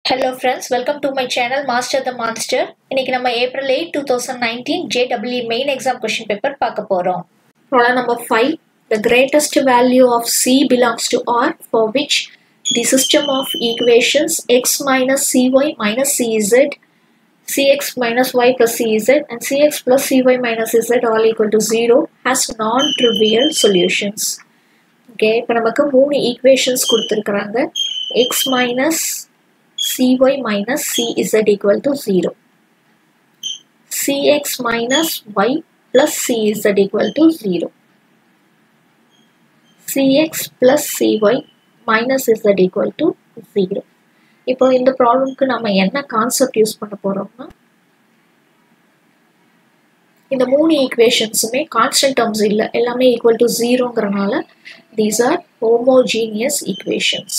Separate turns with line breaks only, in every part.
Hello friends welcome to my channel master the monster இன்னைக்கு நம்ம April eight two thousand nineteen JW main exam question paper பார்க்க போகிறோம் problem number five the greatest value of c belongs to R for which the system of equations x minus c y minus சிஇசட் cx minus y plus cz and cx plus cy minus z all equal to 0 has non-trivial solutions. Okay இப்போ நமக்கு மூணு equations கொடுத்துருக்குறாங்க X minus c y minus CZ equal to zero CX minus Y plus CZ equal to zero CX plus CY minus Z equal to zero இப்போ இந்த ப்ராப்ளம்க்கு நம்ம என்ன concept use பண்ண போறோம்னா இந்த மூணு ஈக்குவேஷன்ஸுமே கான்ஸ்டன்ட் டேர்ம்ஸ் இல்லை எல்லாமே ஈக்குவல் டு ஜீரோங்கிறனால these are homogeneous equations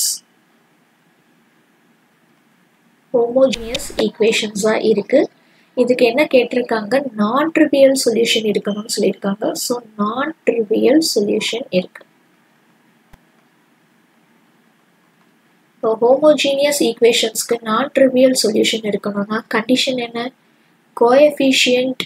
homogeneous ஈக்குவேஷன்ஸாக இருக்கு இதுக்கு என்ன கேட்டிருக்காங்க நான் ட்ரிவியல் சொல்யூஷன் இருக்கணும்னு சொல்லியிருக்காங்க ஸோ நான் ட்ரிவியல் சொல்யூஷன் இருக்கு இப்போ ஹோமோஜீனியஸ் ஈக்குவேஷன்ஸ்க்கு நான் ட்ரிவியல் சொல்யூஷன் இருக்கணும்னா கண்டிஷன் என்ன coefficient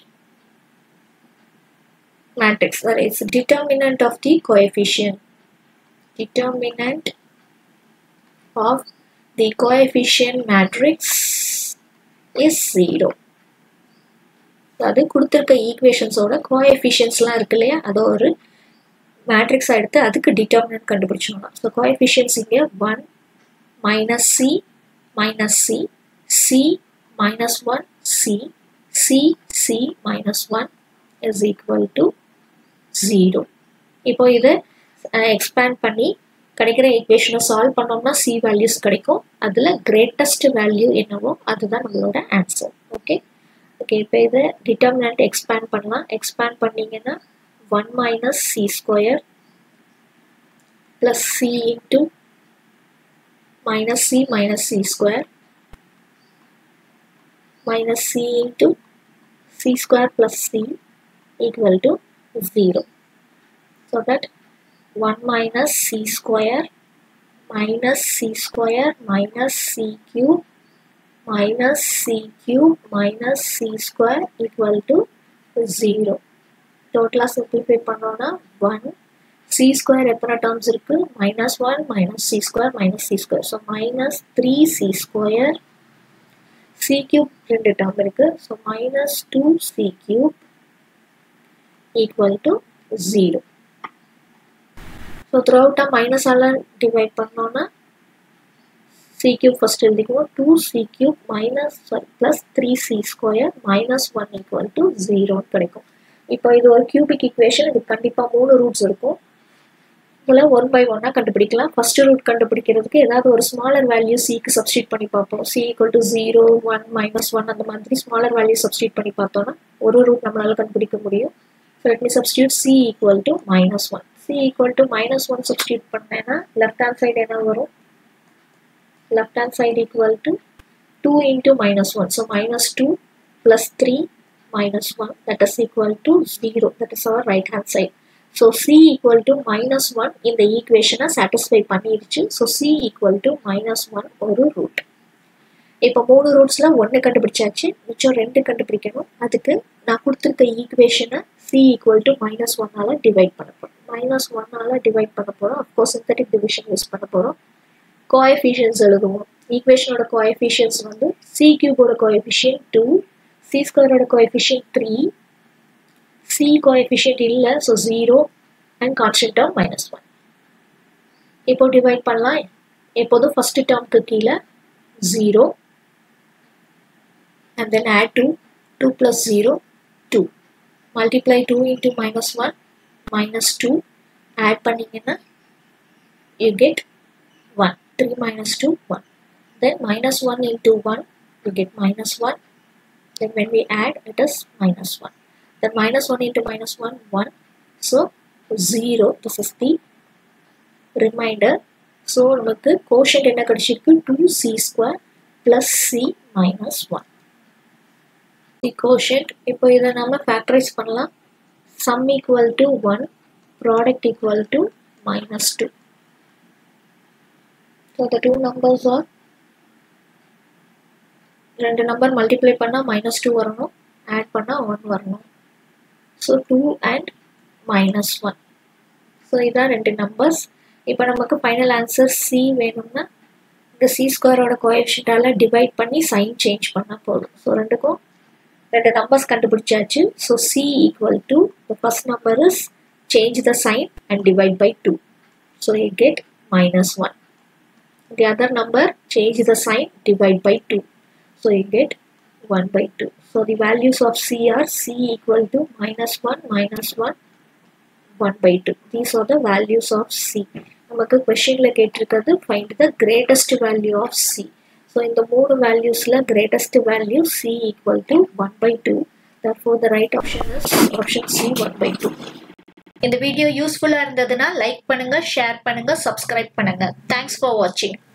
matrix that is determinant of the coefficient determinant of the coefficient matrix is zero அது கொடுத்துருக்க ஈக்குவேஷன்ஸோட கோஎஃபிஷியன்ஸ்லாம் இருக்கு இல்லையா அதை ஒரு மேட்ரிக்ஸ் எடுத்து அதுக்கு டிட்டர்மினன்ட் கண்டுபிடிச்சோம்னா ஸோ கோஎஃபிஷியன்ஸ் இங்கே one minus c minus c c minus 1 c c c minus 1 is equal to 0 இப்போ இதை எக்ஸ்பேண்ட் பண்ணி கிடைக்கிற ஈக்குவேஷனை சால்வ் பண்ணோம்னா சி வேல்யூஸ் கிடைக்கும் அதில் கிரேட்டஸ்ட் வேல்யூ என்னவோ அதுதான் நம்மளோட ஆன்சர் ஓகே ஓகே இப்போ இதை டிட்டர்மினன்ட் எக்ஸ்பேண்ட் பண்ணலாம் எக்ஸ்பேண்ட் பண்ணிங்கன்னா one minus c square plus c into minus c minus c square minus c into c square plus c equal to 0. So that 1 minus c square minus c square minus c cube minus c cube minus c square equal to 0. Total simplify பண்ணோம்னா 1 c square எத்தனை terms இருக்கு minus one minus c square minus c square so minus three c square c cube ரெண்டு term இருக்கு so minus two c cube equal to ஜீரோ so through அவுட்டாக மைனஸால் divide பண்ணோன்னா c cube first எழுதிக்குவோம் two c cube minus plus three c square minus one equal to ஜீரோன்னு கிடைக்கும் இப்போ இது ஒரு கியூபிக் ஈக்குவேஷன் இது கண்டிப்பாக மூணு ரூட்ஸ் இருக்கும் இதில் ஒன் பை ஒன்னாக கண்டுபிடிக்கலாம் ஃபர்ஸ்ட் ரூட் கண்டுபிடிக்கிறதுக்கு ஏதாவது ஒரு ஸ்மாலர் வேல்யூ சிக்கு சப்ஸ்டியூட் பண்ணி பார்ப்போம் c equal to zero one minus one அந்த மாதிரி ஸ்மாலர் வேல்யூ சப்ஸ்டியூட் பண்ணி பார்த்தோம்னா ஒரு ரூட் நம்மளால கண்டுபிடிக்க முடியும் so let me substitute c equal to minus one c equal to minus one substitute பண்ணேன்னா லெஃப்ட் ஹேண்ட் சைடு என்ன வரும் left hand side equal to two into minus one so minus two plus three minus 1 that is equal to 0 that is our right hand side so c equal to minus 1 இந்த ஈக்குவேஷனை satisfy பண்ணிடுச்சு so c equal to minus 1 ஒரு root இப்போ மூணு ரூட்ஸில் ஒன்று கண்டுபிடிச்சாச்சு மிச்சம் ரெண்டு கண்டுபிடிக்கணும் அதுக்கு நான் கொடுத்துருக்க ஈக்குவேஷனை சி ஈக்குவல் டு மைனஸ் ஒன்னால் டிவைட் பண்ண போகிறோம் மைனஸ் ஒன்னால் டிவைட் பண்ண போகிறோம் அஃப்கோர்ஸ் சிந்தட்டிக் டிவிஷன் யூஸ் பண்ண போகிறோம் கோஎஃபிஷியன்ஸ் எழுதுவோம் ஈக்குவேஷனோட கோஎஃபிஷியன்ஸ் வந்து சி கியூபோட கோஎஃபிஷியன் டூ சி ஸ்கொயரோட கோஎஃபிஷியன்ட் த்ரீ சி கோஎஃபிஷியன்ட் இல்லை so zero and constant term minus one இப்போ டிவைட் பண்ணலாம் எப்போதும் ஃபர்ஸ்ட் டேர்ம்க்கு கீழே zero and then add two two plus zero two multiply two into minus one minus two add பண்ணிங்கன்னா you get one three minus two one then minus one into one you get minus one then when we add it is minus 1 then minus 1 into minus 1 1 so 0 this is the remainder so நமக்கு quotient என்ன கிடைச்சிருக்கு 2c square plus c minus 1 the quotient இப்போ இதை நம்ம factorize பண்ணலாம் sum equal to 1 product equal to minus 2 So the two numbers are ரெண்டு number multiply பண்ணால் minus two வரணும் ஆட் பண்ணால் ஒன் வரணும் so two and minus one so இதான் ரெண்டு நம்பர்ஸ் இப்போ நமக்கு ஃபைனல் ஆன்சர் சி வேணும்னா இந்த சி ஸ்கொயரோட கோஎஃபிஷியண்டால் டிவைட் பண்ணி சைன் சேஞ்ச் பண்ணால் போதும் ஸோ ரெண்டுக்கும் ரெண்டு நம்பர்ஸ் கண்டுபிடிச்சாச்சு so c equal to the first number is change the sign and divide by two so you get minus one the other number change the sign divide by 2 so you get 1 by 2 so the values of c are c equal to minus 1 minus 1 1 by 2 these are the values of c நமக்கு கொஷின்ல கேட்டிருக்கிறது find the greatest value of c so இந்த மூணு valuesல greatest value c equal to 1 by 2 therefore the right option is option c 1 by 2 இந்த video யூஸ்ஃபுல்லாக இருந்ததுன்னா like பண்ணுங்க share பண்ணுங்க subscribe பண்ணுங்க தேங்க்ஸ் ஃபார் வாட்சிங்